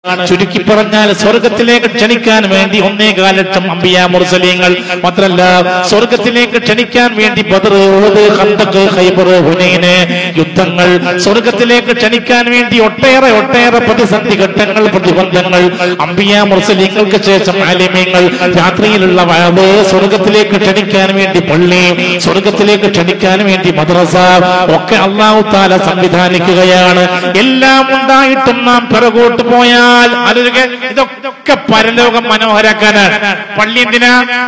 ചുരുക്കി പറഞ്ഞാൽ സ്വർഗത്തിലേക്ക് ക്ഷണിക്കാൻ വേണ്ടി ഒന്നേകാൽ ലക്ഷം അമ്പിയ മുർസലീങ്ങൾ മാത്രല്ല സ്വർഗത്തിലേക്ക് ക്ഷണിക്കാൻ വേണ്ടി ബദർ ഉഹദ് ഖന്തഖ് ഖൈബർ ഹുനൈന് യുദ്ധങ്ങൾ സ്വർഗത്തിലേക്ക് ക്ഷണിക്കാൻ വേണ്ടി ഒട്ടേറെ ഒട്ടേറെ പ്രതിസന്ധി ഘട്ടങ്ങൾ പ്രതിബന്ധങ്ങൾ അമ്പിയ മുർസലീങ്ങൾക്ക് ശേഷം ആലിമ്യങ്ങൾ രാത്രിയിലുള്ള വയത് സ്വർഗത്തിലേക്ക് ക്ഷണിക്കാൻ വേണ്ടി പള്ളി സ്വർഗത്തിലേക്ക് ക്ഷണിക്കാൻ വേണ്ടി മദ്രസ ഒക്കെ അള്ളാഹു താല സംവിധാനിക്കുകയാണ് എല്ലാം ഉണ്ടായിട്ടും നാം പിറകോട്ട് പോയാൽ ആലോചിക്ക ഇതൊക്കെ പരലോകം മനോഹരാക്കാനാണ് പള്ളി എന്തിനാ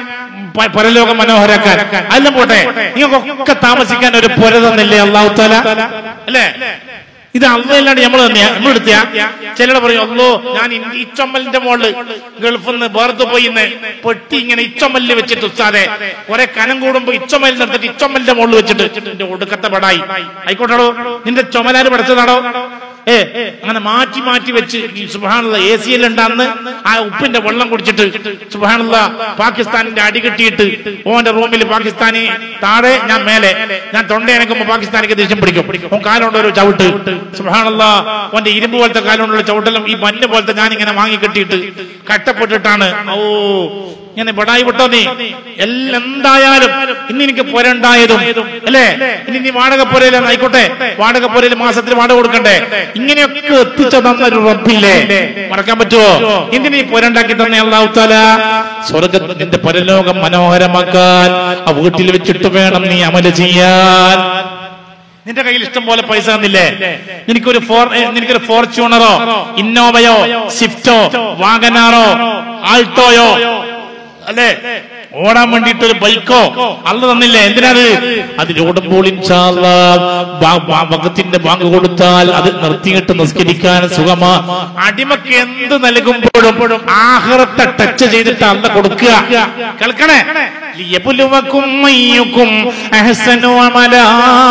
പ- പരലോകം മനോഹരാക്കാൻ അല്ല പോട്ടെ നിങ്ങൾക്കൊക്കെ താമസിക്കാൻ ഒരു പുര തന്നില്ലേ അള്ളാഹു താല അല്ലേ ഇത് അള്ളല്ലാണ്ട് നമ്മൾ തന്നെയാ നമ്മൾ എടുത്തിയാ ചിലർ പറയും അല്ലോ ഞാൻ ഇ- ഈ ചൊമ്മലിന്റെ മോള് ഗൾഫിൽ നിന്ന് വേർത്ത് പോയി ഇന്ന് പെട്ടി ഇങ്ങനെ ഇച്ചൊമ്മലിൽ വെച്ചിട്ട് ഉസ്താദെ കുറെ കനം കൂടുമ്പോ ഇച്ചൊമ്മലിൽ നിർത്തിട്ട് ഇച്ചൊമ്മലിന്റെ മുകളിൽ വെച്ചിട്ട് എന്റെ ഒടുക്കത്തെ പടായി ആയിക്കോട്ടോ നിന്റെ ചുമലാര് പഠിച്ചതാണോ ഏ അങ്ങനെ മാറ്റി മാറ്റി വെച്ച് സുബാനുള്ള എ സി ഉണ്ടാന്ന് ആ ഉപ്പിന്റെ വെള്ളം കുടിച്ചിട്ട് സുബാനുള്ള പാകിസ്ഥാനിന്റെ അടി കെട്ടിയിട്ട് ഓന്റെ റൂമിൽ പാകിസ്ഥാനി താഴെ ഞാൻ മേലെ ഞാൻ തൊണ്ട അനക്കുമ്പോ പാകിസ്ഥാനിക്ക് ദേഷ്യം പിടിക്കും ഓൻ കാലുകൊണ്ട് ഒരു ചവിട്ട് സുബാനുള്ള ഓന്റെ ഇരുമ്പ് പോലത്തെ കാലുകൊണ്ടുള്ള ചവിട്ടെല്ലാം ഈ മഞ്ഞ് പോലത്തെ ഞാൻ ഇങ്ങനെ വാങ്ങി കെട്ടിയിട്ട് കട്ടപ്പെട്ടിട്ടാണ് ഓ ഇങ്ങനെ ബടായി വിട്ടോ നീ എല്ലാം എന്തായാലും ഇന്ന് എനിക്ക് പുരണ്ടായതും അല്ലേ ഇനി നീ വാടക പുരയിലാണ് ആയിക്കോട്ടെ വാടക പുരയിൽ മാസത്തിൽ വാടക കൊടുക്കണ്ടേ ഇങ്ങനെയൊക്കെ എത്തിച്ച തന്നൊരു റബ്ബില്ലേ മറക്കാൻ പറ്റുമോ എന്തിനീ പുരണ്ടാക്കി തന്നെ അള്ളാഹുത്താല സ്വർഗത്തിന്റെ പരലോകം മനോഹരമാക്കാൻ ആ വീട്ടിൽ വെച്ചിട്ട് വേണം നീ അമല ചെയ്യാൻ നിന്റെ കയ്യിൽ ഇഷ്ടം പോലെ പൈസ തന്നില്ലേ നിനക്കൊരു ഫോർ ഏ, നിനക്കൊരു ഫോർച്യൂണറോ ഇന്നോവയോ സ്വിഫ്റ്റോ വാഗനാറോ ആൾട്ടോയോ അല്ലേ ഓടാൻ വേണ്ടിയിട്ട് ഒരു ബൈക്കോ അല്ല തന്നില്ലേ എന്തിനാത് അതിലോടുമ്പോൾ ഇൻഷാല്ലാ ബാ- ബാ- വകത്തിന്റെ ബാങ്ക് കൊടുത്താൽ അത് നിർത്തിയിട്ട് നിസ്കരിക്കാൻ സുഖമാ അടിമക്ക് എന്ത് നൽകുമ്പോഴും ആഹ്റത്തെ ടച്ച് ചെയ്തിട്ട് അല്ല കൊടുക്കുക കേൾക്കണേ ലിയബുലുവക്കും മയ്യുക്കും അഹ്സനു അമലാ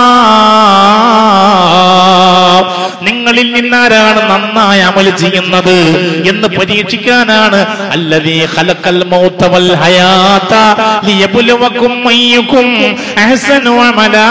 നിങ്ങളിൽ നിന്നാരാണ് നന്നായി അമൽ ചെയ്യുന്നത് എന്ന് പരീക്ഷിക്കാനാണ് അല്ലതീ ഖലഖൽ മൗത വൽ ഹയാത ലിയബ്ലുവക്കും അയ്യുക്കും അഹ്സനു അമലാ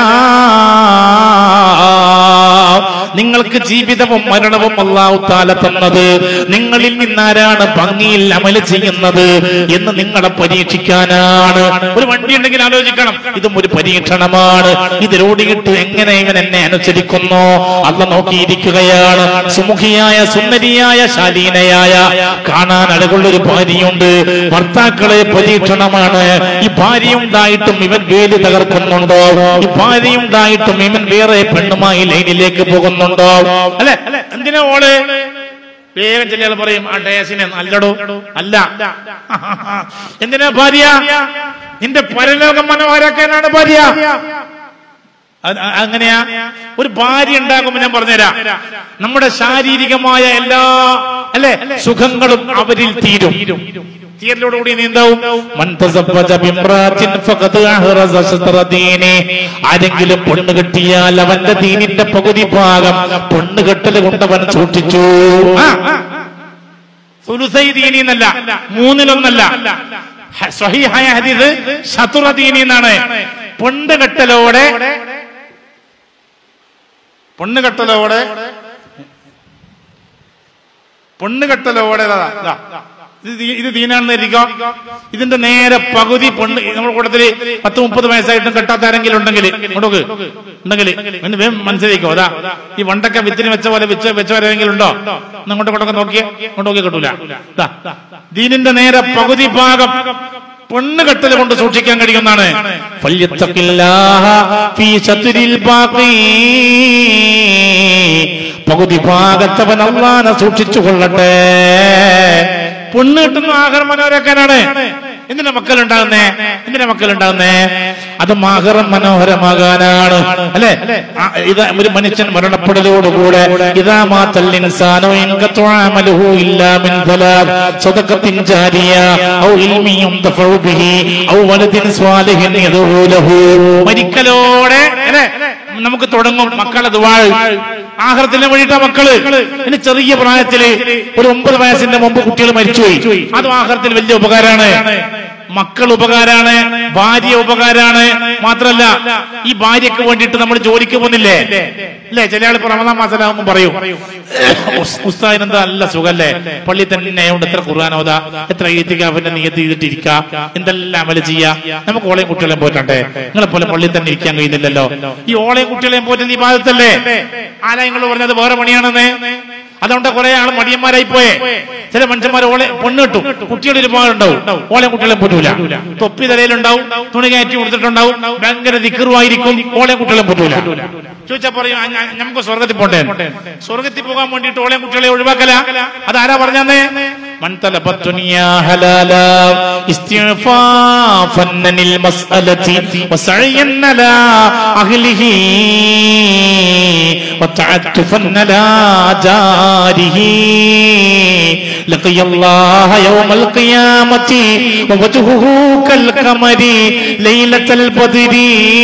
നിങ്ങൾക്ക് ജീവിതവും മരണവും അള്ളാഹു താല തന്നത് നിങ്ങളിൽ നിന്നാരാണ് ഭംഗിയിൽ അമല് ചെയ്യുന്നത് എന്ന് നിങ്ങളെ പരീക്ഷിക്കാനാണ് ഒരു വണ്ടി ഉണ്ടെങ്കിൽ ആലോചിക്കണം ഇതും ഒരു പരീക്ഷണമാണ് ഇതിലോടിയിട്ട് എങ്ങനെ ഇവൻ എന്നെ അനുസരിക്കുന്നു അല്ല നോക്കിയിരിക്കുകയാണ് സുമുഖിയായ സുന്ദരിയായ ശാലീനയായ കാണാൻ അഴകുള്ളൊരു ഭാര്യയുണ്ട് ഭർത്താക്കളെ പരീക്ഷണമാണ് ഈ ഭാര്യ ഉണ്ടായിട്ടും ഇവൻ വേലി തകർക്കുന്നുണ്ടോ ഈ ഭാര്യ ഉണ്ടായിട്ടും ഇവൻ വേറെ പെണ്ണുമായി ലൈനിലേക്ക് പോകുന്നുണ്ടോ അല്ലെ എന്തിനാ ഓള് വേഗം ചില പറയും ആ ഡയസിനെ നല്ലടോ അല്ല എന്തിനാ ഭാര്യ നിന്റെ പരലോകം മനോഹരാക്കാനാണ് ഭാര്യ അത് അ- അങ്ങനെയാ ഒരു ഭാര്യ ഉണ്ടാകുമ്പോൾ ഞാൻ പറഞ്ഞുതരാം നമ്മുടെ ശാരീരികമായ എല്ലാ അല്ലെ സുഖങ്ങളും അവരിൽ തീരും തീരലോടുകൂടി നീ എന്താവും മൻ തസവ്വജ ബിംറാത്തിൻ ഫഖദ് അഹ്റസ ശത്റ ദീനി. ആരെങ്കിലും പെണ്ണ് കെട്ടിയാൽ അവന്റെ ദീനിന്റെ പകുതി ഭാഗം പെണ്ണ് കെട്ടൽ കൊണ്ടവൻ സൂക്ഷിച്ചു ആ, ആ. സുലുസൈ ദീനി എന്നല്ല മൂന്നിലൊന്നല്ല ഹ- സ്വഹീഹായ ഹദീസ് ശത്രുറ ദീനി എന്നാണ് പെണ്ണ് കെട്ടലോടെ പെണ്ണ് കെട്ടലോടെ പെണ്ണ് കെട്ടലോടെ ദാ, ദാ. ഇത് ദീ- ഇത് ദീനാണെന്ന് ഇരിക്കാം ഇതിന്റെ നേരെ പകുതി പെണ്ണ് നമ്മുടെ കൂട്ടത്തില് പത്ത് മുപ്പത് വയസ്സായിട്ടും കെട്ടാത്ത ആരെങ്കിലും ഉണ്ടെങ്കിൽ ഇങ്ങോട്ടോക്ക് ഉണ്ടെങ്കിൽ പിന്നെ വേഗം മനസ്സിലാക്കോ അതാ ഈ വണ്ടൊക്കെ വിത്തിന് വെച്ച പോലെ വെച്ച വെച്ചവരെങ്കിലും ഉണ്ടോ ഒന്ന് അങ്ങോട്ടും ഇങ്ങോട്ടൊക്കെ നോക്കിയേ ഇങ്ങോട്ട് നോക്കിയേ കിട്ടൂല ദാ, ദീനിന്റെ നേരെ പകുതി ഭാഗം പെണ്ണ് കെട്ടൽ കൊണ്ട് സൂക്ഷിക്കാൻ കഴിയുന്നതാണ് ഫല്യത്തഖില്ലാഹ ഫീ ശത്രിൽ ബാഖി. പകുതി ഭാഗത്തവൻ അള്ളാനെ സൂക്ഷിച്ചു കൊള്ളട്ടെ പെണ്ണ് കിട്ടുന്ന ആഹാരം മനോഹരക്കാനാണ് എന്തിനാ മക്കൾ ഉണ്ടാകുന്നേ എന്തിനാ മക്കൾ ഉണ്ടാകുന്നേ അത് മാഹറം മനോഹരമാകാനാണ് അല്ലെ ആ, ഇത് ഒരു മനുഷ്യൻ മരണപ്പെടലോടുകൂടെ ഇതാ മാത്തൽ ഇൻസാനോ ഇൻകത്തു അമലുഹു ഇല്ലാ മിൻ ഥലാത്ത് സദഖത്തിൻ ജാരിയ ഔ ഇൽമി യുന്തഫഉ ബിഹി ഔ വലദിൻ സ്വാലിഹിൻ യദഉ ലഹു മരിക്കലോടെ അല്ലെ നമുക്ക് തുടങ്ങും മക്കളെ ദുവാഴ് ആഹാരത്തിന് വേണ്ടിയിട്ടാ മക്കള് ഇനി ചെറിയ പ്രായത്തില് ഒരു ഒമ്പത് വയസ്സിന്റെ മുമ്പ് കുട്ടികൾ മരിച്ചുപോയി അത് ആഹാരത്തിന് വലിയ ഉപകാരമാണ് മക്കൾ ഉപകാരാണ് ഭാര്യ ഉപകാരാണ് മാത്രല്ല ഈ ഭാര്യക്ക് വേണ്ടിയിട്ട് നമ്മൾ ജോലിക്ക് പോകുന്നില്ലേ അല്ലേ ചില ആൾ റമദാൻ മാസമാകുമ്പോൾ പറയും ഉസ്താദിന് എന്താ നല്ല സുഖല്ലേ പള്ളി തന്നെ ആയതുകൊണ്ട് എത്ര ഖുർആാനോദ എത്ര ഈത്തിക്കാഫിന്റെ നിയത്ത് ചെയ്തിട്ടിരിക്കാം എന്തെല്ലാം അമല് ചെയ്യാ നമുക്ക് ഓളെയും കുട്ടികളെയും പോറ്റണ്ടേ നിങ്ങളെ പോലെ പള്ളി തന്നെ ഇരിക്കാൻ കഴിയുന്നില്ലല്ലോ ഈ ഓളെയും കുട്ടികളെയും പോറ്റുന്ന ഈ ബാധത്തല്ലേ ആലയങ്ങൾ പറഞ്ഞത് വേറെ പണിയാണെന്ന് അതുകൊണ്ട് കുറെ ആൾ മടിയന്മാരായി പോയേ ചില മനുഷ്യന്മാർ ഓളെ പെണ്ണ് കിട്ടും കുട്ടിയുടെ ഒരുപാടുണ്ടാവും ഓളെ കുട്ടികളെ പൊട്ടൂല തൊപ്പി തലയിലുണ്ടാവും തുണി കയറ്റി കൊടുത്തിട്ടുണ്ടാവും ഭയങ്കര ദിക്കറുമായിരിക്കും ഓളെ കുട്ടികളെ പൊട്ടൂല ചോദിച്ചാ പറയും "ആ, ഞാൻ- നമുക്ക് സ്വർഗത്തിൽ പോണ്ടേ സ്വർഗത്തിൽ പോകാൻ വേണ്ടിയിട്ട് ഓളെ കുട്ടികളെ ഒഴിവാക്കല അതാരാ പറഞ്ഞേ من طلب الدنيا حلالا استعفافا عن المسألة وسعيا على أهله وتعتفا على جاره لقي الله يوم القيامة ووجهه كالقمر ليلة البدر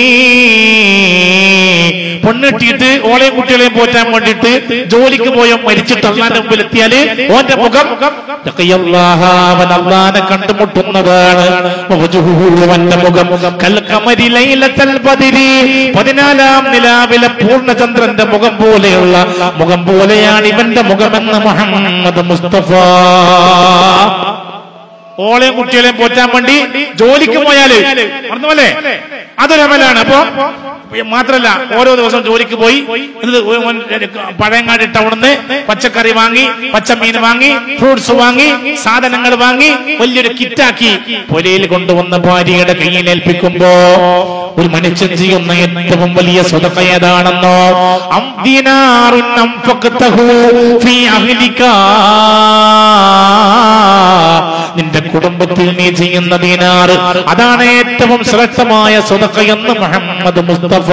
പൊണ്ണിട്ടിട്ട് ഓളെയും കുട്ടികളെയും പോറ്റാൻ വേണ്ടിയിട്ട് ജോലിക്ക് പോയ മരിച്ചിട്ട് അള്ളാന്റെ മുമ്പിൽ എത്തിയാല് ഓന്റെ മുഖം ലഖിയല്ലാഹ, അവൻ അള്ളാനെ കണ്ടുമുട്ടുന്നതാണ് വജുഹുഹു, അവന്റെ മുഖം കൽഖമരി ലൈലത്തൽ ബദരി. പതിനാലാം നിലാവിലെ പൂർണ്ണചന്ദ്രന്റെ മുഖം പോലെയുള്ള മുഖം പോലെയാണ് ഇവന്റെ മുഖമെന്ന് മുഹമ്മദ് മുസ്തഫ ഓളെയും കുട്ടികളെയും പോറ്റാൻ വേണ്ടി ജോലിക്ക് പോയാല് മറന്നുപോലെ അതൊരു അമലാണ് അപ്പൊ മാത്രല്ല ഓരോ ദിവസം ജോലിക്ക് പോയി എന്നിട്ട് ഒരു മോൻ പഴയങ്ങാടി ടൗണിന്ന് പച്ചക്കറി വാങ്ങി പച്ചമീൻ വാങ്ങി ഫ്രൂട്ട്സ് വാങ്ങി സാധനങ്ങൾ വാങ്ങി വലിയൊരു കിറ്റാക്കി പൊലയിൽ കൊണ്ടുവന്ന ഭാര്യയുടെ കയ്യിൽ ഏൽപ്പിക്കുമ്പോ ഒരു മനുഷ്യൻ ചെയ്യുന്ന ഏറ്റവും വലിയ സ്വതക്ക ഏതാണെന്നോ അംദിനാറുൻ അംഫഖ്തഹു ഫീ അഹ്ലികാ നിന്റെ കുടുംബത്തിൽ നീ ചെയ്യുന്ന ദീനാറ് അതാണ് ഏറ്റവും ശ്രേഷ്ഠമായ സ്വതക്കയെന്ന് മുഹമ്മദ് മുസ്തഫ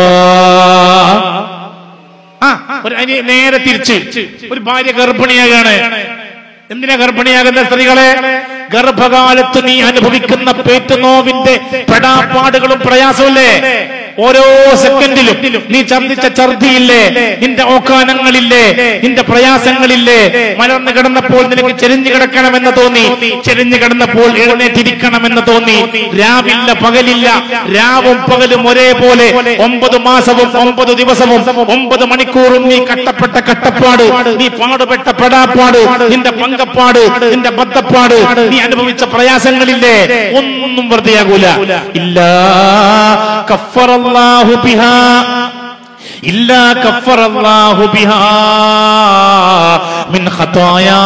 ആ ഒരു അനി- നേരെ തിരിച്ച് ഒരു ഭാര്യ ഗർഭിണിയാകാണ് എന്തിനാ ഗർഭിണിയാകുന്ന സ്ത്രീകളെ ഗർഭകാലത്ത് നീ അനുഭവിക്കുന്ന പേറ്റുനോവിന്റെ പെടാപ്പാടുകളും പ്രയാസമില്ലേ ഓരോ സെക്കൻഡിലും നീ ഛർദിച്ച ഛർദിയില്ലേ നിന്റെ ഓക്കാനങ്ങളില്ലേ നിന്റെ പ്രയാസങ്ങളില്ലേ മലർന്നു കിടന്നപ്പോൾ നിനക്ക് ചെരിഞ്ഞു കിടക്കണമെന്ന് തോന്നി ചെരിഞ്ഞു കിടന്നപ്പോൾ എഴുന്നേറ്റിരിക്കണമെന്ന് തോന്നി രാവില്ല പകലില്ല രാവും പകലും ഒരേപോലെ ഒമ്പത് മാസവും ഒമ്പത് ദിവസവും ഒമ്പത് മണിക്കൂറും നീ കട്ടപ്പെട്ട കട്ടപ്പാട് നീ പാടുപെട്ട പെടാപ്പാട് നിന്റെ പങ്കപ്പാട് നിന്റെ ബദ്ധപ്പാട് നീ അനുഭവിച്ച പ്രയാസങ്ങളില്ലേ ഒന്നും വെറുതെയാകൂല ഇല്ല കഫറല്ലാഹു ബിഹാ ഇല്ല കഫറല്ലാഹു ബിഹാ മിൻ ഖതായാ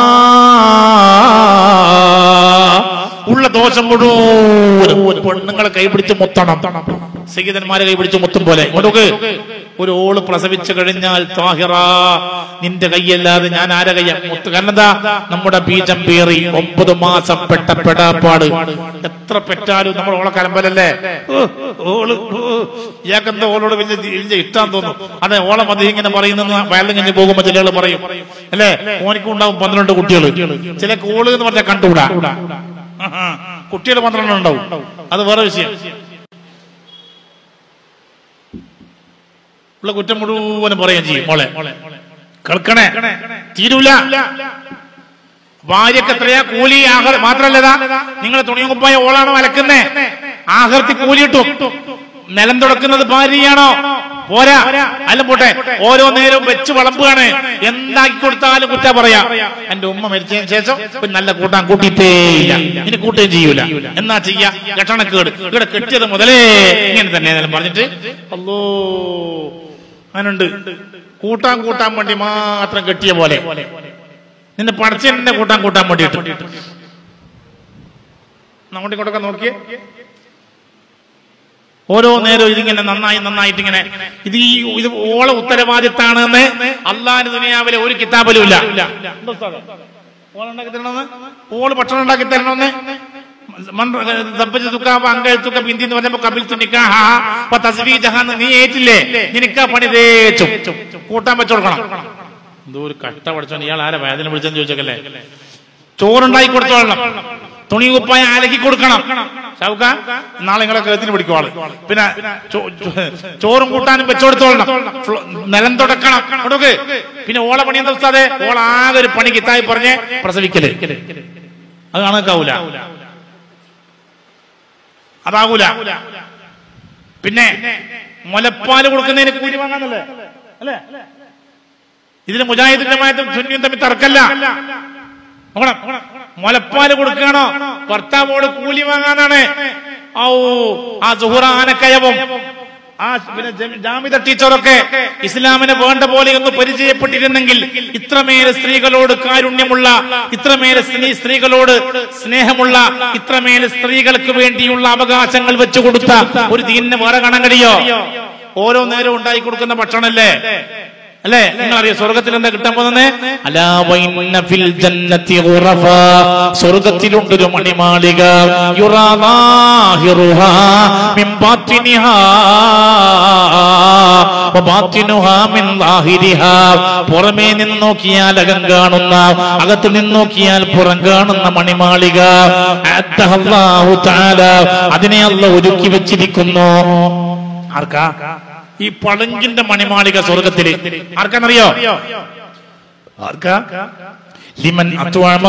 ഉള്ള ദോഷം മുഴുവൻ പെണ്ണുങ്ങളെ കൈപിടിച്ച് മുത്തണം സീതന്മാരെ കൈപിടിച്ച് മുത്തും പോലെ കൊടുക്ക് ഒരു ഓള് പ്രസവിച്ചു കഴിഞ്ഞാൽ താഹിറ നിന്റെ കൈയല്ലാതെ ഞാൻ ആരെ കയ്യ മുത്ത് കാരണം എന്താ നമ്മുടെ ബീജം പേറി ഒമ്പത് മാസം പെട്ട പെടാപ്പാട് എത്ര പെറ്റാലും നമ്മൾ ഓളെ കലമ്പലല്ലേ ഓ, ഓള് ഇയാൾക്കെന്താ ഓളോട് വലിയ വലിയ ഇഷ്ടം തോന്നുന്നു അതെ ഓളെ മതി ഇങ്ങനെ പറയുന്ന വയലിൽ കഴിഞ്ഞ് പോകുമ്പോ ചില ആള് പറയും അല്ലേ ഓനിക്കും ഉണ്ടാവും പന്ത്രണ്ട് കുട്ടികൾ ചില കോള് എന്ന് പറഞ്ഞാൽ കണ്ടുകൂടാ കുട്ടികൾ പന്ത്രണ്ട് ഉണ്ടാവും അത് വേറെ വിഷയം ഉള്ള കുറ്റം മുഴുവനും പറയുകയും ചെയ്യും മോളെ കേൾക്കണേ തീരൂല ഭാര്യക്ക് എത്രയാ കൂലി ആഹർ മാത്രല്ലതാ നിങ്ങൾ തുണിയും കുപ്പായ ഓളാണോ അലക്കുന്നേ ആഹർത്തി കൂലി കിട്ടും നിലം തുടക്കുന്നത് ഭാര്യയാണോ പോരാ അല്ല പോട്ടെ ഓരോ നേരവും വെച്ച് വളമ്പുകയാണ് എന്താക്കി കൊടുത്താലും കുറ്റ പറയാ എന്റെ ഉമ്മ മരിച്ചതിന് ശേഷം ഒരു നല്ല കൂട്ടാൻ കൂട്ടിയിട്ടേയില്ല ഇനി കൂട്ടുകയും ചെയ്യൂല എന്നാ ചെയ്യാ കെട്ടണക്കേട് ഇവിടെ കെട്ടിയത് മുതലേ ഇങ്ങനെ തന്നെ ഏതായാലും പറഞ്ഞിട്ട് അല്ലോ അങ്ങനുണ്ട് കൂട്ടാൻ കൂട്ടാൻ വേണ്ടി മാത്രം കെട്ടിയ പോലെ നിന്നെ പടച്ചെന്നെ കൂട്ടാൻ കൂട്ടാൻ വേണ്ടിയിട്ട് അങ്ങോട്ടും ഇങ്ങോട്ടൊക്കെ നോക്കിയേ ഓരോ നേരവും ഇതിങ്ങനെ നന്നായി നന്നായിട്ട് ഇങ്ങനെ ഇത് ഈ ഇത് ഓളെ ഉത്തരവാദിത്താണെന്ന് അള്ളാഹ് ദുനിയാവിലെ ഒരു കിതാബിലും ഇല്ല ഓളുണ്ടാക്കി തരണമെന്ന് ഓള് ഭക്ഷണം ഉണ്ടാക്കി തരണമെന്ന് അങ്കെഴുത്തുക്ക ബിന്ദി എന്ന് പറഞ്ഞപ്പോ കപിൽ തുനിക്കാഹ തസ്വീജഹാന്ന് നീ ഏറ്റില്ലേ നിനക്കാ പണി തേച്ചും കൂട്ടാൻ വെച്ചു കൊടുക്കണം എന്തോ ഒരു കട്ട പഠിച്ചോ ഇയാൾ ആരെ വേദന വിളിച്ചെന്ന് ചോദിച്ചേക്കല്ലേ ചോറുണ്ടാക്കി കൊടുത്തോളണം തുണി കുപ്പായ അലക്കി കൊടുക്കണം ഷൗക്ക നാളെ നിങ്ങളെ കഴുത്തിന് പിടിക്കും ആള് പിന്നെ ചോ- ചോ- ചോറും കൂട്ടാനും വെച്ചുകൊടുത്തോളണം ഫ്ലോ- നിലം തുടക്കണം കൊടുക്ക് പിന്നെ ഓള പണി എന്താ ഉസ്താദേ ഓള ആകെ ഒരു പണി കിത്തായി പറഞ്ഞ് പ്രസവിക്കല് അത് കണക്കാവൂല അതാകൂല പിന്നെ മുലപ്പാല് കൊടുക്കുന്നതിന് കൂലി വാങ്ങാന്നല്ലേ അല്ലേ ഇതിന് മുജാഹിദ് ജമാഅത്തും സുന്നിയും തമ്മിൽ തർക്കല്ല നോക്കണം മുലപ്പാല് കൊടുക്കുകയാണോ ഭർത്താവോട് കൂലി വാങ്ങാനാണ് ഔ ആ സുഹുറ ആനക്കയവും ആ പിന്നെ ജമി- ജാമിദ ടീച്ചറൊക്കെ ഇസ്ലാമിനെ വേണ്ട പോലെ ഒന്ന് പരിചയപ്പെട്ടിരുന്നെങ്കിൽ ഇത്രമേലെ സ്ത്രീകളോട് കാരുണ്യമുള്ള ഇത്രമേലെ സ്ത്രീ- സ്ത്രീകളോട് സ്നേഹമുള്ള ഇത്രമേലെ സ്ത്രീകൾക്ക് വേണ്ടിയുള്ള അവകാശങ്ങൾ വെച്ചു കൊടുത്ത ഒരു ദീനിന് വേറെ കാണാൻ കഴിയോ ഓരോ നേരം ഉണ്ടാക്കി കൊടുക്കുന്ന ഭക്ഷണല്ലേ അല്ലേ നിങ്ങൾ അറിയോ സ്വർഗത്തിൽ എന്താ കിട്ടാൻ പോകുന്നത് അലാ വൈന്ന ഫിൽ ജന്നത്തി ഗുറഫ സ്വർഗത്തിലുണ്ടൊരു മണിമാളിക യുറാ ളാഹിറുഹാ മിൻ ബാത്തിനിഹാ വബാത്തിനുഹാ മിൻ ളാഹിരിഹാ പുറമേ നിന്ന് നോക്കിയാൽ അകം കാണുന്ന അകത്ത് നിന്ന് നോക്കിയാൽ പുറം കാണുന്ന മണിമാളിക അദ്ദഹല്ലാഹു തആല അതിനെ അല്ല ഒരുക്കി വെച്ചിരിക്കുന്നു ആർക്കാ ഈ പളങ്കിന്റെ മണിമാളിക സ്വർഗത്തില് ആർക്കാന്നറിയോ ആർക്കാ ലിമൻ അത്വഅമ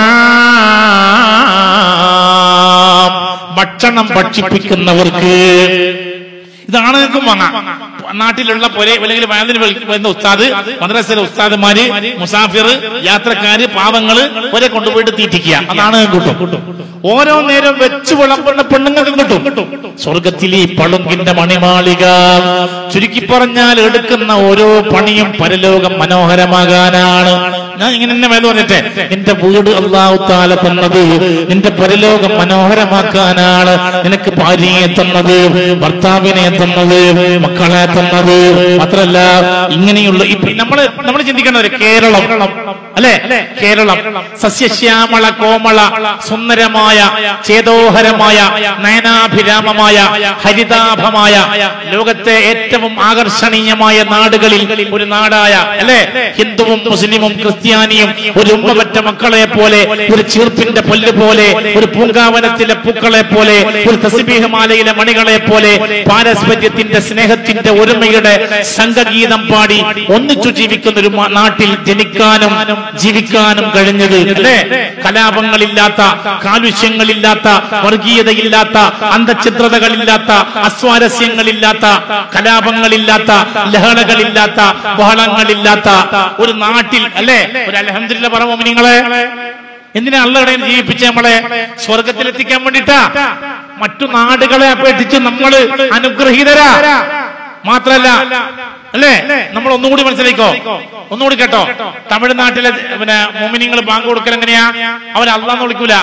ത്വആം. ഭക്ഷണം ഭക്ഷിപ്പിക്കുന്നവർക്ക് ഇതാണ് നിങ്ങൾക്കും വാങ്ങാം നാട്ടിലുള്ള പൊരെ അല്ലെങ്കിൽ വയലിന് വരുന്ന ഉസ്താദ് മദ്രസയിലെ ഉസ്താദുമാര് മുസാഫിർ യാത്രക്കാര് പാവങ്ങള് ഒരെ കൊണ്ടുപോയിട്ട് തീറ്റിക്കുക അതാണ് കിട്ടും ഓരോ നേരം വെച്ച് വിളമ്പുന്ന പെണ്ണുങ്ങൾക്കും കിട്ടും സ്വർഗത്തിലെ ഈ പളുങ്കിന്റെ മണിമാളിക ചുരുക്കി പറഞ്ഞാൽ എടുക്കുന്ന ഓരോ പണിയും പരലോകം മനോഹരമാകാനാണ് ഞാൻ ഇങ്ങനെ തന്നെ വേദ പറഞ്ഞിട്ടെ നിന്റെ വീട് അള്ളാഹു താല തന്നത് നിന്റെ പരലോകം മനോഹരമാക്കാനാണ് നിനക്ക് ഭാര്യയെ തന്നത് ഭർത്താവിനെ തന്നത് മക്കളെ തന്നത് മാത്രല്ല ഇങ്ങനെയുള്ള ഇപ്പൊ നമ്മള് നമ്മൾ ചിന്തിക്കേണ്ടത് കേരളം അല്ലെ കേരളം സസ്യശ്യാമള കോമള സുന്ദരമായ ചേതോഹരമായ നയനാഭിരാമമായ ഹരിതാഭമായ ലോകത്തെ ഏറ്റവും ആകർഷണീയമായ നാടുകളിൽ ഒരു നാടായ അല്ലെ ഹിന്ദുവും മുസ്ലിമും ക്രിസ്ത്യാനിയും ഒരു ഉമ്മ പറ്റ മക്കളെ പോലെ ഒരു ചീർപ്പിന്റെ പുല്ല് പോലെ ഒരു പൂങ്കാവനത്തിലെ പൂക്കളെ പോലെ ഒരു തസ്ബീഹമാലയിലെ മണികളെ പോലെ പാരസ്പര്യത്തിന്റെ സ്നേഹത്തിന്റെ ഒരുമയുടെ സംഘഗീതം പാടി ഒന്നിച്ചു ജീവിക്കുന്ന ഒരു മ- നാട്ടിൽ ജനിക്കാനും ജീവിക്കാനും കഴിഞ്ഞത് അല്ലേ കലാപങ്ങളില്ലാത്ത കാലുഷ്യങ്ങളില്ലാത്ത വർഗീയതയില്ലാത്ത അന്ധഛിദ്രതകളില്ലാത്ത അസ്വാരസ്യങ്ങളില്ലാത്ത കലാപങ്ങളില്ലാത്ത ലഹളകളില്ലാത്ത ബഹളങ്ങളില്ലാത്ത ഒരു നാട്ടിൽ അല്ലേ ഒരു അലഹമില്ല പറമോ നിങ്ങളെ എന്തിനാ അള്ളയുടെ ജീവിപ്പിച്ച നമ്മളെ സ്വർഗത്തിലെത്തിക്കാൻ വേണ്ടിട്ടാ മറ്റു നാടുകളെ അപേക്ഷിച്ച് നമ്മൾ അനുഗ്രഹീതരാ മാത്രല്ല അല്ലേ നമ്മൾ ഒന്നുകൂടി മനസ്സിലാക്കോ ഒന്നുകൂടി കേട്ടോ തമിഴ്നാട്ടിലെ പിന്നെ മോമിനിങ്ങൾ ബാങ്ക് കൊടുക്കൽ എങ്ങനെയാ അവർ അള്ളാന്ന് വിളിക്കൂല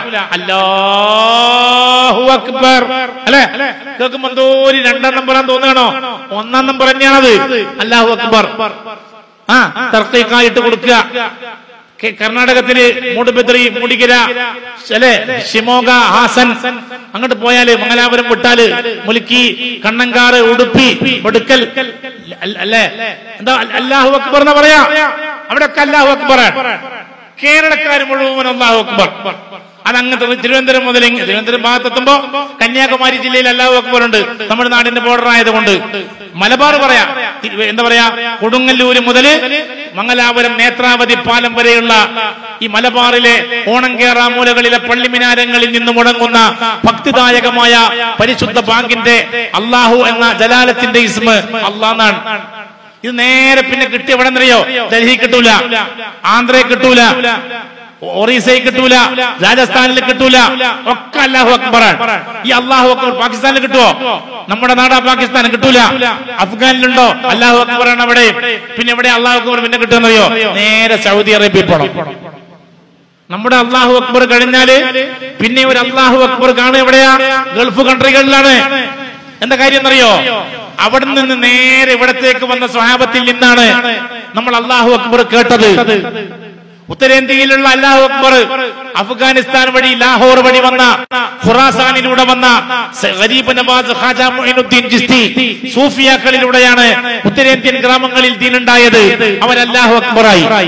അല്ലാഹു അക്ബർ അല്ലെ കേൾക്കുമ്പോ എന്തോ ഒരു രണ്ടാം നമ്പറാന്ന് തോന്നുകയാണോ ഒന്നാം നമ്പർ തന്നെയാണത് അല്ലാഹു അക്ബർ ആ തർക്കീക്കായിട്ട് കൊടുക്കുക കെ- കർണാടകത്തില് മൂടുബദ്രി മൂടിക്കര അല്ലെ ഷിമോഗ ഹാസൻ അങ്ങോട്ട് പോയാല് മംഗലാപുരം വിട്ടാല് മുലുക്കി കണ്ണങ്കാറ് ഉടുപ്പി ഒടുക്കൽ അല്ല- അല്ലേ എന്താ അൽ- അല്ലാഹു അക്ബർ എന്ന് പറയാ അവിടെ ഒക്കെ അല്ലാഹു അക്ബർ കേരളക്കാർ മുഴുവൻ അല്ലാഹു അക്ബർ അതങ്ങ് തിരുവനന്തപുരം മുതൽ ഇങ്ങ് തിരുവനന്തപുരം ഭാഗത്തെത്തുമ്പോ കന്യാകുമാരി ജില്ലയിൽ അല്ലാഹു അക്ബർ ഉണ്ട് തമിഴ്നാടിന്റെ ബോർഡർ ആയതുകൊണ്ട് മലബാർ പറയാ തി- എന്താ പറയാ കൊടുങ്ങല്ലൂര് മുതൽ മംഗലാപുരം നേത്രാവതി പാലം വരെയുള്ള ഈ മലബാറിലെ ഓണംകേറ മൂലകളിലെ പള്ളിമിനാരങ്ങളിൽ നിന്ന് മുടങ്ങുന്ന ഭക്തിദായകമായ പരിശുദ്ധ ബാങ്കിന്റെ അള്ളാഹു എന്ന ജലാലത്തിന്റെ ഇസ്മ അള്ളാന്നാണ് ഇത് നേരെ പിന്നെ കിട്ടിയ എവിടെ നിന്നറിയോ ഡൽഹി കിട്ടൂല ആന്ധ്രയിൽ കിട്ടൂല ഒറീസയിൽ കിട്ടൂല രാജസ്ഥാനിൽ കിട്ടൂല ഒക്കെ അല്ലാഹു അക്ബറാണ് ഈ അള്ളാഹു അക്ബർ പാകിസ്ഥാനിൽ കിട്ടുമോ നമ്മുടെ നാടാ പാകിസ്ഥാൻ കിട്ടൂല അഫ്ഗാനിലുണ്ടോ അല്ലാഹു അക്ബറാണ് അവിടെ പിന്നെ എവിടെ അള്ളാഹു അക്ബർ പിന്നെ കിട്ടുമെന്നറിയോ നേരെ സൗദി അറേബ്യയിൽ പോണം നമ്മുടെ അള്ളാഹു അക്ബർ കഴിഞ്ഞാല് പിന്നെ ഒരു അള്ളാഹു അക്ബർ കാണുക എവിടെയാ ഗൾഫ് കൺട്രികളിലാണ് എന്താ കാര്യം എന്നറിയോ അവിടെ നിന്ന് നേരെ ഇവിടത്തേക്ക് വന്ന സ്വഹാബത്തിൽ നിന്നാണ് നമ്മൾ അള്ളാഹു അക്ബർ കേട്ടത് ഉത്തരേന്ത്യയിലുള്ള അല്ലാഹു അക്ബർ അഫ്ഗാനിസ്ഥാൻ വഴി ലാഹോർ വഴി വന്ന ഖുറാസാനിലൂടെ വന്ന സ- ഗരീബ് നവാസ് ഖാജ മൊയ്നുദ്ദീൻ ചിസ്തി സൂഫിയാക്കളിലൂടെയാണ് ഉത്തരേന്ത്യൻ ഗ്രാമങ്ങളിൽ ദീനുണ്ടായത് അവർ അല്ലാഹു അക്ബറായി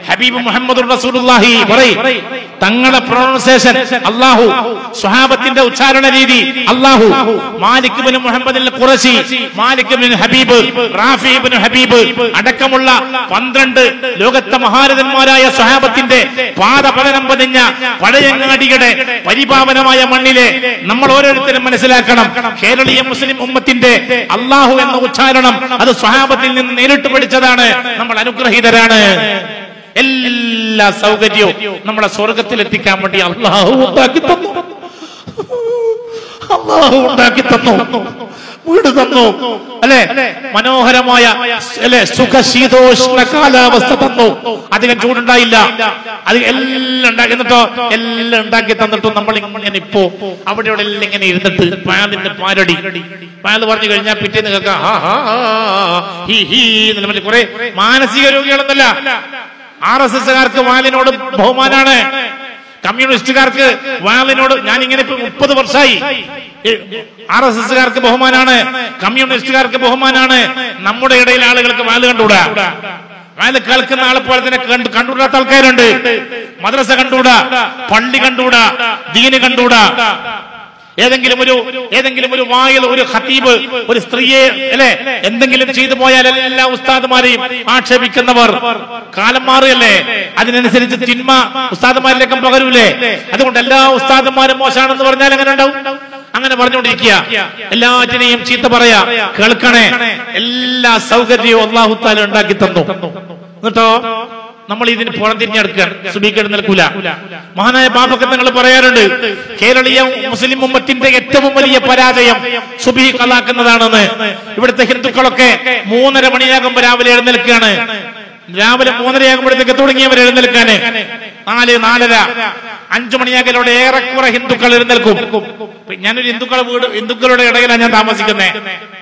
ഹബീബ് മുഹമ്മദ് റസൂലുള്ളാഹി പറയും തങ്ങളുടെ പ്രൊണൗൺസിയേഷൻ അള്ളാഹു സ്വഹാബത്തിന്റെ ഉച്ചാരണ രീതി അള്ളാഹു Malik bin Muhammad Qurashi Malik bin Habib Rafi bin Habib അടക്കമുള്ള പന്ത്രണ്ട് ലോകത്തെ മഹാരഥന്മാരായ സ്വഹാബത്തിന്റെ പാദപതനം പതിഞ്ഞ പഴയങ്ങാടിയുടെ പരിപാവനമായ മണ്ണിലെ നമ്മൾ ഓരോരുത്തരും മനസ്സിലാക്കണം കേരളീയ മുസ്ലിം ഉമ്മത്തിന്റെ അള്ളാഹു എന്ന ഉച്ചാരണം അത് സ്വഹാബത്തിൽ നിന്ന് നേരിട്ട് പഠിച്ചതാണ് നമ്മൾ അനുഗ്രഹീതരാണ് എല്ലാ സൗകര്യവും നമ്മുടെ സ്വർഗത്തിൽ എത്തിക്കാൻ വേണ്ടി അള്ളാഹു ഉണ്ടാക്കി തന്നു അള്ളാഹു ഉണ്ടാക്കി തന്നു വീട് തന്നു അല്ലെ മനോഹരമായ അല്ലെ സുഖശീതോഷ്ണ കാലാവസ്ഥ തന്നു അധികം ചൂടുണ്ടായില്ല അത് എല്ലാം ഉണ്ടാക്കി എന്നിട്ടോ എല്ലാം ഉണ്ടാക്കി തന്നിട്ടും നമ്മൾ ഇങ്ങനെ ഇപ്പോ അവിടെ ഇവിടെ എല്ലാം ഇങ്ങനെ ഇരുന്നിട്ട് പാലിന്റെ പാരടി പാല് പറഞ്ഞു കഴിഞ്ഞാൽ പിറ്റേന്ന് കേൾക്കാം ഹാ ഹാ ഹാ, ഹീ ഹീ എന്നുള്ള മറ്റേ കുറെ മാനസിക രോഗികളൊന്നല്ല ആർ എസ് എസ്സുകാർക്ക് വാലിനോട് ബഹുമാനാണ് കമ്മ്യൂണിസ്റ്റുകാർക്ക് വാലിനോട് ഞാൻ ഇങ്ങനെ ഇപ്പൊ മുപ്പത് വർഷമായി ആർ എസ് എസ്സുകാർക്ക് ബഹുമാനാണ് കമ്മ്യൂണിസ്റ്റുകാർക്ക് ബഹുമാനാണ് നമ്മുടെ ഇടയിൽ ആളുകൾക്ക് വാല് കണ്ടുകൂടാ വാല് കേൾക്കുന്ന ആളെ പോലെ തന്നെ കണ്ടു കണ്ടുകൂടാത്ത ആൾക്കാരുണ്ട് മദ്രസ കണ്ടുകൂടാ പള്ളി കണ്ടുകൂടാ ദീന് കണ്ടുകൂടാ ഏതെങ്കിലും ഒരു ഏതെങ്കിലും ഒരു വായിൽ ഒരു ഖത്തീബ് ഒരു സ്ത്രീയെ അല്ലെ എന്തെങ്കിലും ചെയ്തു പോയാൽ എല്ലാ ഉസ്താദുമാരെയും ആക്ഷേപിക്കുന്നവർ കാലം മാറുകയല്ലേ അതിനനുസരിച്ച് തിന്മ ഉസ്താദുമാരിലേക്കും പകരൂലേ അതുകൊണ്ട് എല്ലാ ഉസ്താദുമാരും മോശമാണെന്ന് പറഞ്ഞാൽ അങ്ങനെ ഉണ്ടാവും അങ്ങനെ പറഞ്ഞുകൊണ്ടിരിക്കുക എല്ലാറ്റിനെയും ചീത്ത പറയാ കേൾക്കണേ എല്ലാ സൗകര്യവും അള്ളാഹുത്താല ഉണ്ടാക്കി തന്നു എന്നിട്ടോ നമ്മൾ ഇതിന് പുറംതിരിഞ്ഞെടുക്കുകയാണ് സുബീക്കേട് നിൽക്കൂല മഹാനായ പാപക്ക് നിങ്ങൾ പറയാറുണ്ട് കേരളീയ മുസ്ലിം ഉമ്മത്തിന്റെ ഏറ്റവും വലിയ പരാജയം സുബി കലാക്കുന്നതാണെന്ന് ഇവിടുത്തെ ഹിന്ദുക്കളൊക്കെ മൂന്നര മണിയാകുമ്പോ രാവിലെ എഴുന്നേൽക്കുകയാണ് രാവിലെ മൂന്നരയാകുമ്പോഴത്തേക്ക് തുടങ്ങിയവർ എഴുന്നേൽക്കാന് നാല് നാലര അഞ്ചു മണിയാകലോടെ ഏറെക്കുറെ ഹിന്ദുക്കൾ എഴുന്നേൽക്കും ഞാനൊരു ഹിന്ദുക്കളെ വീട് ഹിന്ദുക്കളുടെ ഇടയിലാണ് ഞാൻ താമസിക്കുന്നത്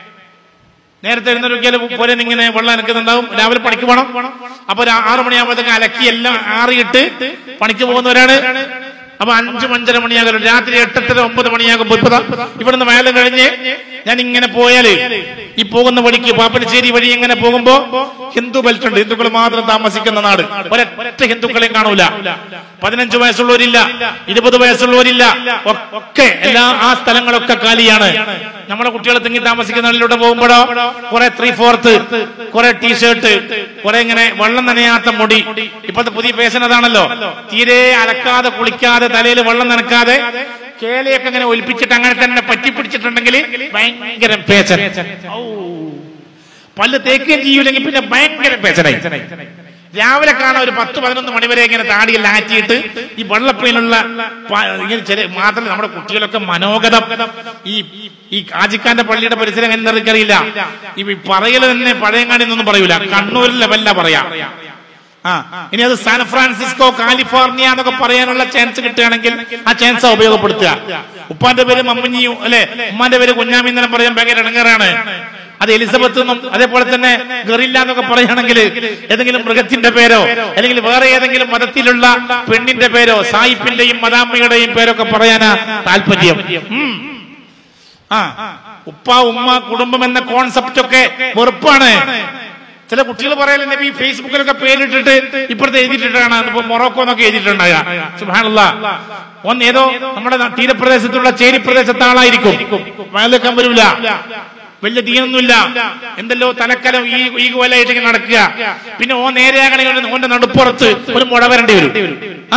നേരത്തെ എഴുന്നേൽക്കിയാൽ പോലെ ഇങ്ങനെ വെള്ളം അനക്കുന്നുണ്ടാവും രാവിലെ പണിക്ക് പോകണം അപ്പൊ ഒരു ആറു മണിയാകുമ്പോഴത്തേക്ക് അലക്കി എല്ലാം ആറിയിട്ട് പണിക്ക് പോകുന്നവരാണ് അപ്പൊ അഞ്ചു അഞ്ചര മണിയാകലും രാത്രി എട്ടെട്ടര ഒമ്പത് മണിയാകുമ്പോ ഇപ്പൊ ദാ ഇവിടുന്ന് മേലെ കഴിഞ്ഞ് ഞാൻ ഇങ്ങനെ പോയാല് ഈ പോകുന്ന വഴിക്ക് പാപ്പനശ്ശേരി വഴി ഇങ്ങനെ പോകുമ്പോ ഹിന്ദു ബെൽറ്റ് ഉണ്ട് ഹിന്ദുക്കൾ മാത്രം താമസിക്കുന്ന നാട് ഒരൊറ്റ ഹിന്ദുക്കളെയും കാണൂല പതിനഞ്ച് വയസ്സുള്ളവരില്ല ഇരുപത് വയസ്സുള്ളവരില്ല ഒ- ഒക്കെ എല്ലാ ആ സ്ഥലങ്ങളൊക്കെ കാലിയാണ് നമ്മളെ കുട്ടികൾ തിങ്ങി താമസിക്കുന്ന നാട്ടിലൂടെ പോകുമ്പോഴോ കുറെ ത്രീ ഫോർത്ത് കുറെ ടീഷർട്ട് കുറെ ഇങ്ങനെ വെള്ളം നനയാത്ത മുടി ഇപ്പോഴത്തെ പുതിയ ഫാഷൻ അതാണല്ലോ തീരെ അലക്കാതെ കുളിക്കാതെ തലയിൽ വെള്ളം നനക്കാതെ കേലയൊക്കെ ഇങ്ങനെ ഒലിപ്പിച്ചിട്ട് അങ്ങനെ തന്നെ പറ്റിപ്പിടിച്ചിട്ടുണ്ടെങ്കിൽ ഭയങ്കര പേച്ചൻ ഔ. പല്ല് തേക്കുകയും ചെയ്യൂലെങ്കിൽ പിന്നെ ഭയങ്കര പേച്ചനായി രാവിലെ കാണാൻ ഒരു പത്ത് പതിനൊന്ന് മണിവരെ ഇങ്ങനെ താടിയിൽ ആറ്റിയിട്ട് ഈ വെള്ളപ്പയിലുള്ള പ- ഇങ്ങനെ ചില മാത്രമല്ല നമ്മുടെ കുട്ടികളൊക്കെ മനോഗതം ഈ ഈ കാജിക്കാന്റെ പള്ളിയുടെ പരിസരം എങ്ങനെ എനിക്കറിയില്ല ഈ പറയല് തന്നെ പഴയങ്ങാടി എന്നൊന്നും പറയൂല കണ്ണൂരിൽ ലെവലില പറയാ ആ ഇനി അത് സാൻ ഫ്രാൻസിസ്കോ കാലിഫോർണിയ എന്നൊക്കെ പറയാനുള്ള ചാൻസ് കിട്ടുകയാണെങ്കിൽ ആ ചാൻസ് ഉപയോഗപ്പെടുത്തുക ഉപ്പാന്റെ പേര് മമ്മഞ്ഞിയു അല്ലെ ഉമ്മാന്റെ പേര് കുഞ്ഞാമി എന്നെല്ലാം പറയാൻ ഭയങ്കര ഇടങ്ങേറാണ് അത് എലിസബത്ത് എന്നും അതേപോലെ തന്നെ ഗറില്ല എന്നൊക്കെ പറയുകയാണെങ്കിൽ ഏതെങ്കിലും മൃഗത്തിന്റെ പേരോ അല്ലെങ്കിൽ വേറെ ഏതെങ്കിലും മതത്തിലുള്ള പെണ്ണിന്റെ പേരോ സായിപ്പിന്റെയും മദാമ്മയുടെയും പേരൊക്കെ പറയാനാ താല്പര്യം ഉം. ആ ഉപ്പ ഉമ്മ കുടുംബം എന്ന കോൺസെപ്റ്റ് ഒക്കെ വെറുപ്പാണ് ചില കുട്ടികൾ പറയലുണ്ട് ഈ ഫേസ്ബുക്കിലൊക്കെ പേരിട്ടിട്ട് ഇപ്പുറത്ത് എഴുതിയിട്ടാണ് ഇപ്പൊ മൊറോക്കോ എന്നൊക്കെ എഴുതിയിട്ടുണ്ടായ സുബാനുള്ള ഒന്ന് ഏതോ നമ്മുടെ നാ- തീരപ്രദേശത്തുള്ള ചേരി പ്രദേശത്തെ ആളായിരിക്കും വയലെക്കാൻ വരൂല വലിയ തീയൊന്നുമില്ല എന്തല്ലോ തലക്കലം ഈ ഈ കൊലായിട്ട് ഇങ്ങനെ നടക്കുക പിന്നെ ഓ നേരെയാകണമെങ്കിൽ ഓന്റെ നടുപ്പുറത്ത് ഒരു മുഴ വരേണ്ടി വരും ആ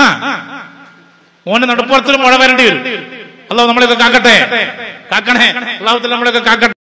ഓന്റെ നടുപ്പുറത്ത് ഒരു മുഴ വരേണ്ടി വരും അല്ലോ നമ്മളെയൊക്കെ കാക്കട്ടെ കാക്കണേ അള്ളാഹുത്തിൽ നമ്മളെയൊക്കെ കാക്കട്ടെ